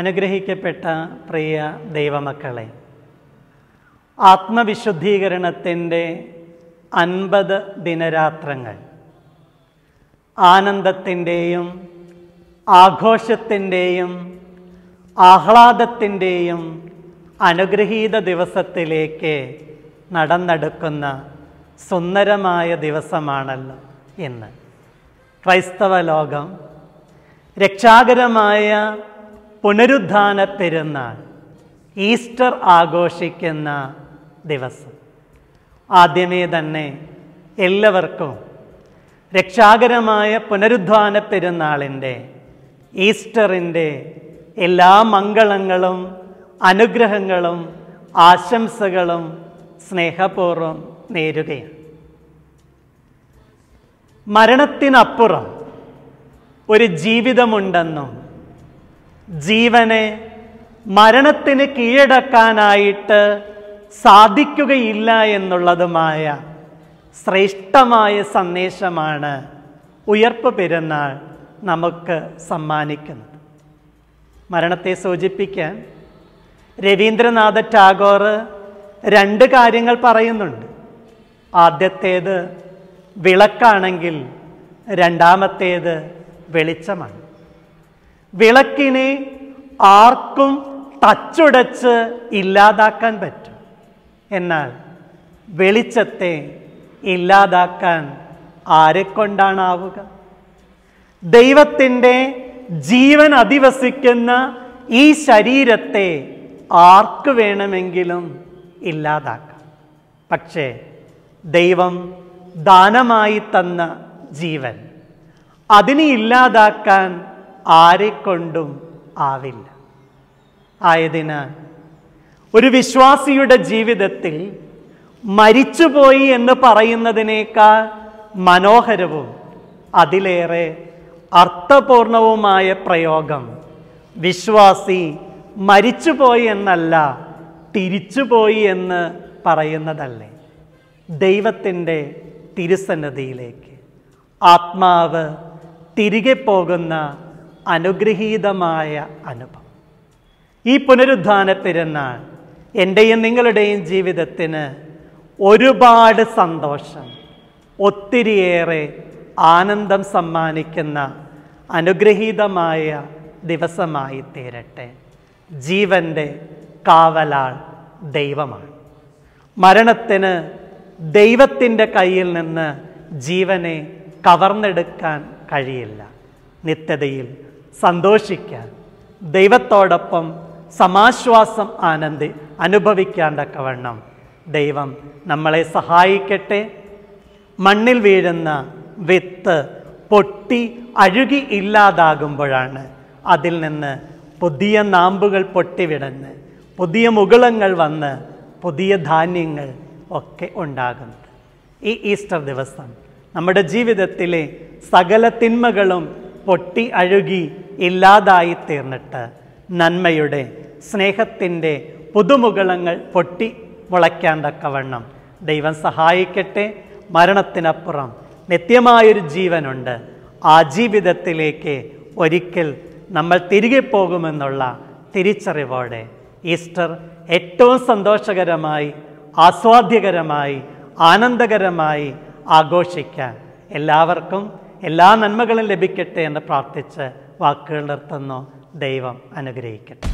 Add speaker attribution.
Speaker 1: അനുഗ്രഹിക്കപ്പെട്ട പ്രിയ ദൈവമക്കളെ ആത്മവിശുദ്ധീകരണത്തിൻ്റെ അൻപത് ദിനരാത്രങ്ങൾ ആനന്ദത്തിൻ്റെയും ആഘോഷത്തിൻ്റെയും ആഹ്ലാദത്തിൻ്റെയും അനുഗ്രഹീത ദിവസത്തിലേക്ക് നടന്നെടുക്കുന്ന സുന്ദരമായ ദിവസമാണല്ലോ ഇന്ന് ക്രൈസ്തവ ലോകം രക്ഷാകരമായ പുനരുദ്ധാന പെരുന്നാൾ ഈസ്റ്റർ ആഘോഷിക്കുന്ന ദിവസം ആദ്യമേ തന്നെ എല്ലാവർക്കും രക്ഷാകരമായ പുനരുദ്ധാന പെരുന്നാളിൻ്റെ ഈസ്റ്ററിൻ്റെ എല്ലാ മംഗളങ്ങളും അനുഗ്രഹങ്ങളും ആശംസകളും സ്നേഹപൂർവ്വം നേരുകയാണ് മരണത്തിനപ്പുറം ഒരു ജീവിതമുണ്ടെന്നും ജീവനെ മരണത്തിന് കീഴടക്കാനായിട്ട് സാധിക്കുകയില്ല എന്നുള്ളതുമായ ശ്രേഷ്ഠമായ സന്ദേശമാണ് ഉയർപ്പ് പെരുന്നാൾ നമുക്ക് സമ്മാനിക്കുന്നത് മരണത്തെ സൂചിപ്പിക്കാൻ രവീന്ദ്രനാഥ ടാഗോർ രണ്ട് കാര്യങ്ങൾ പറയുന്നുണ്ട് ആദ്യത്തേത് വിളക്കാണെങ്കിൽ രണ്ടാമത്തേത് വെളിച്ചമാണ് വിളക്കിനെ ആർക്കും തച്ചുടച്ച് ഇല്ലാതാക്കാൻ പറ്റും എന്നാൽ വെളിച്ചത്തെ ഇല്ലാതാക്കാൻ ആരെക്കൊണ്ടാണാവുക ദൈവത്തിൻ്റെ ജീവൻ അധിവസിക്കുന്ന ഈ ശരീരത്തെ ആർക്ക് വേണമെങ്കിലും ഇല്ലാതാക്കാം പക്ഷേ ദൈവം ദാനമായി തന്ന ജീവൻ അതിനെ ഇല്ലാതാക്കാൻ ആരെക്കൊണ്ടും ആവില്ല ആയതിനാൽ ഒരു വിശ്വാസിയുടെ ജീവിതത്തിൽ മരിച്ചുപോയി എന്ന് പറയുന്നതിനേക്കാൾ മനോഹരവും അതിലേറെ അർത്ഥപൂർണവുമായ പ്രയോഗം വിശ്വാസി മരിച്ചുപോയി എന്നല്ല തിരിച്ചുപോയി എന്ന് പറയുന്നതല്ലേ ദൈവത്തിൻ്റെ തിരുസന്നതിയിലേക്ക് ആത്മാവ് തിരികെ പോകുന്ന അനുഗ്രഹീതമായ അനുഭവം ഈ പുനരുദ്ധാന പെരുന്നാൾ എൻ്റെയും നിങ്ങളുടെയും ജീവിതത്തിന് ഒരുപാട് സന്തോഷം ഒത്തിരിയേറെ ആനന്ദം സമ്മാനിക്കുന്ന അനുഗ്രഹീതമായ ദിവസമായി തീരട്ടെ ജീവൻ്റെ കാവലാൾ ദൈവമാണ് മരണത്തിന് ദൈവത്തിൻ്റെ കയ്യിൽ നിന്ന് ജീവനെ കവർന്നെടുക്കാൻ കഴിയില്ല നിത്യതയിൽ സന്തോഷിക്കാൻ ദൈവത്തോടൊപ്പം സമാശ്വാസം ആനന്ദി അനുഭവിക്കാൻ തക്കവണ്ണം ദൈവം നമ്മളെ സഹായിക്കട്ടെ മണ്ണിൽ വീഴുന്ന വിത്ത് പൊട്ടി അഴുകി ഇല്ലാതാകുമ്പോഴാണ് അതിൽ നിന്ന് പുതിയ നാമ്പുകൾ പൊട്ടിവിടന്ന് പുതിയ മുകുളങ്ങൾ വന്ന് പുതിയ ധാന്യങ്ങൾ ഒക്കെ ഉണ്ടാകുന്നത് ഈ ഈസ്റ്റർ ദിവസം നമ്മുടെ ജീവിതത്തിലെ സകല തിന്മകളും പൊട്ടി അഴുകി ഇല്ലാതായി തീർന്നിട്ട് നന്മയുടെ സ്നേഹത്തിൻ്റെ പുതുമുകളങ്ങൾ പൊട്ടി മുളയ്ക്കാൻ തക്കവണ്ണം ദൈവം സഹായിക്കട്ടെ മരണത്തിനപ്പുറം നിത്യമായൊരു ജീവനുണ്ട് ആ ജീവിതത്തിലേക്ക് ഒരിക്കൽ നമ്മൾ തിരികെ പോകുമെന്നുള്ള തിരിച്ചറിവോടെ ഈസ്റ്റർ ഏറ്റവും സന്തോഷകരമായി ആസ്വാദ്യകരമായി ആനന്ദകരമായി ആഘോഷിക്കാൻ എല്ലാവർക്കും എല്ലാ നന്മകളും ലഭിക്കട്ടെ എന്ന് പ്രാർത്ഥിച്ച് വാക്കുകൾ നിർത്തുന്നു ദൈവം അനുഗ്രഹിക്കട്ടെ